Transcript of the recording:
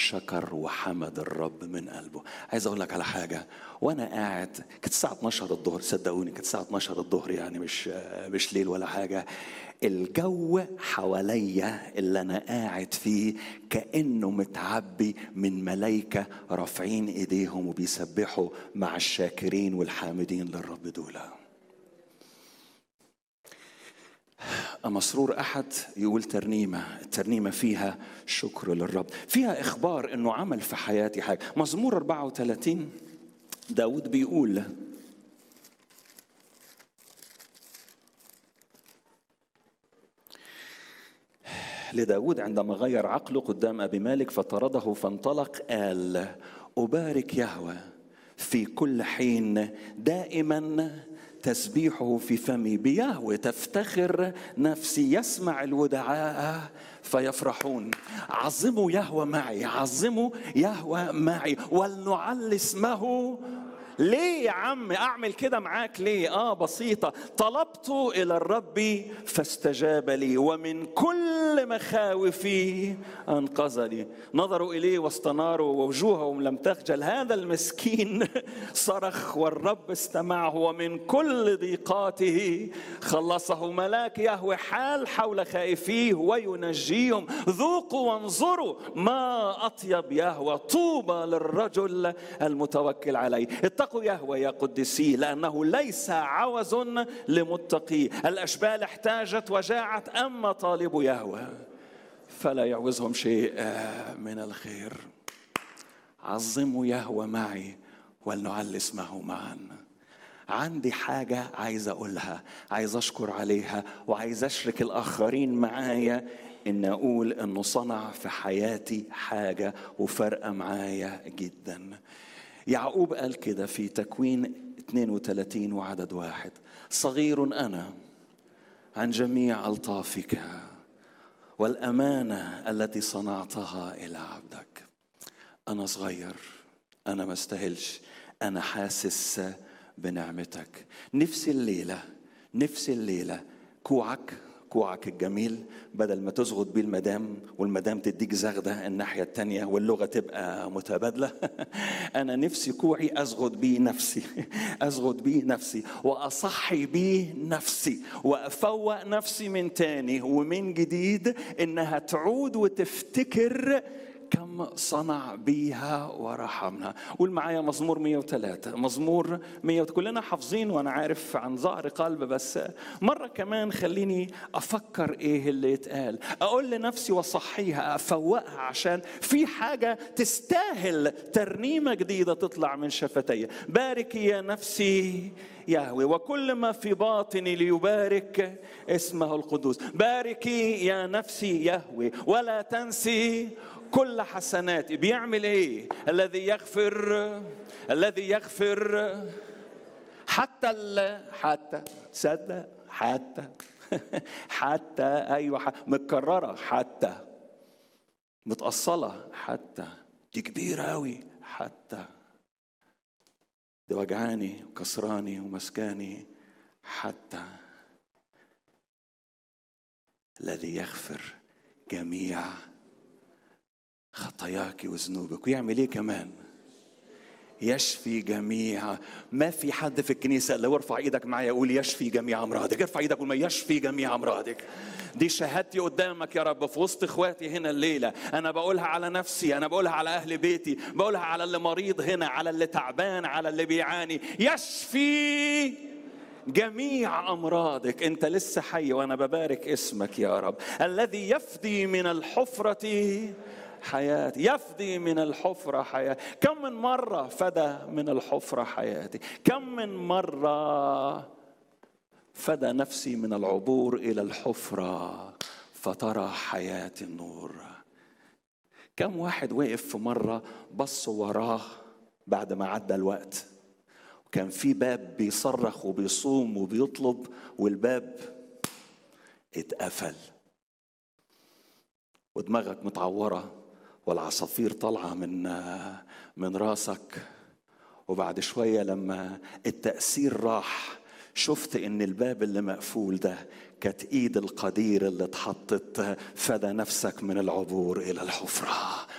شكر وحمد الرب من قلبه عايز اقول لك على حاجه وانا قاعد كانت الساعه 12 الظهر صدقوني كانت الساعه 12 الظهر يعني مش مش ليل ولا حاجه الجو حواليا اللي انا قاعد فيه كانه متعبي من ملائكه رافعين ايديهم وبيسبحوا مع الشاكرين والحامدين للرب دول مسرور أحد يقول ترنيمة الترنيمة فيها شكر للرب فيها إخبار أنه عمل في حياتي حاجة مزمور 34 داود بيقول لداود عندما غير عقله قدام أبي مالك فطرده فانطلق قال أبارك يهوه في كل حين دائما تسبيحه في فمي بيهوه تفتخر نفسي يسمع الودعاء فيفرحون عظموا يهوى معي عظموا يهوى معي ولنعل اسمه ليه يا عم اعمل كده معاك ليه اه بسيطه طلبت الى الرب فاستجاب لي ومن كل مخاوفي انقذني نظروا اليه واستناروا ووجوههم لم تخجل هذا المسكين صرخ والرب استمعه ومن كل ضيقاته خلصه ملاك يهوه حال حول خائفيه وينجيهم ذوقوا وانظروا ما اطيب يهوه طوبى للرجل المتوكل عليه اتقوا يهوى يا قدسي لأنه ليس عوز لمتقي الأشبال احتاجت وجاعت أما طالب يهوى فلا يعوزهم شيء من الخير عظموا يهوى معي ولنعل اسمه معا عندي حاجة عايز أقولها عايز أشكر عليها وعايز أشرك الآخرين معايا إن أقول إنه صنع في حياتي حاجة وفرقة معايا جداً يعقوب قال كده في تكوين 32 وعدد واحد صغير أنا عن جميع ألطافك والأمانة التي صنعتها إلى عبدك أنا صغير أنا ما استاهلش أنا حاسس بنعمتك نفسي الليلة نفسي الليلة كوعك كوعك الجميل بدل ما تزغط بيه المدام والمدام تديك زغده الناحيه التانية واللغه تبقى متبادله انا نفسي كوعي ازغط بيه نفسي ازغط بيه نفسي واصحي بيه نفسي وافوق نفسي من تاني ومن جديد انها تعود وتفتكر كم صنع بيها ورحمنا قول معايا مزمور 103 مزمور 100 كلنا حافظين وانا عارف عن ظهر قلب بس مره كمان خليني افكر ايه اللي يتقال اقول لنفسي واصحيها افوقها عشان في حاجه تستاهل ترنيمه جديده تطلع من شفتي باركي يا نفسي يهوي وكل ما في باطني ليبارك اسمه القدوس باركي يا نفسي يهوي ولا تنسي كل حسناتي بيعمل ايه الذي يغفر الذي يغفر حتى ال... حتى تصدق حتى حتى ايوه حتى. متكرره حتى متأصلة حتى دي كبيرة أوي حتى دي وجعاني وكسراني ومسكاني حتى الذي يغفر جميع خطاياك وذنوبك ويعمل ايه كمان يشفي جميع ما في حد في الكنيسه اللي ارفع ايدك معايا يقول يشفي جميع امراضك ارفع ايدك وما يشفي جميع امراضك دي شهادتي قدامك يا رب في وسط اخواتي هنا الليله انا بقولها على نفسي انا بقولها على اهل بيتي بقولها على اللي مريض هنا على اللي تعبان على اللي بيعاني يشفي جميع امراضك انت لسه حي وانا ببارك اسمك يا رب الذي يفدي من الحفره حياتي يفدي من الحفرة حياتي كم من مرة فدى من الحفرة حياتي كم من مرة فدى نفسي من العبور إلى الحفرة فترى حياتي النور كم واحد وقف في مرة بص وراه بعد ما عدى الوقت وكان في باب بيصرخ وبيصوم وبيطلب والباب اتقفل ودماغك متعوره والعصافير طالعه من من راسك وبعد شويه لما التاثير راح شفت ان الباب اللي مقفول ده كانت ايد القدير اللي اتحطت فدى نفسك من العبور الى الحفره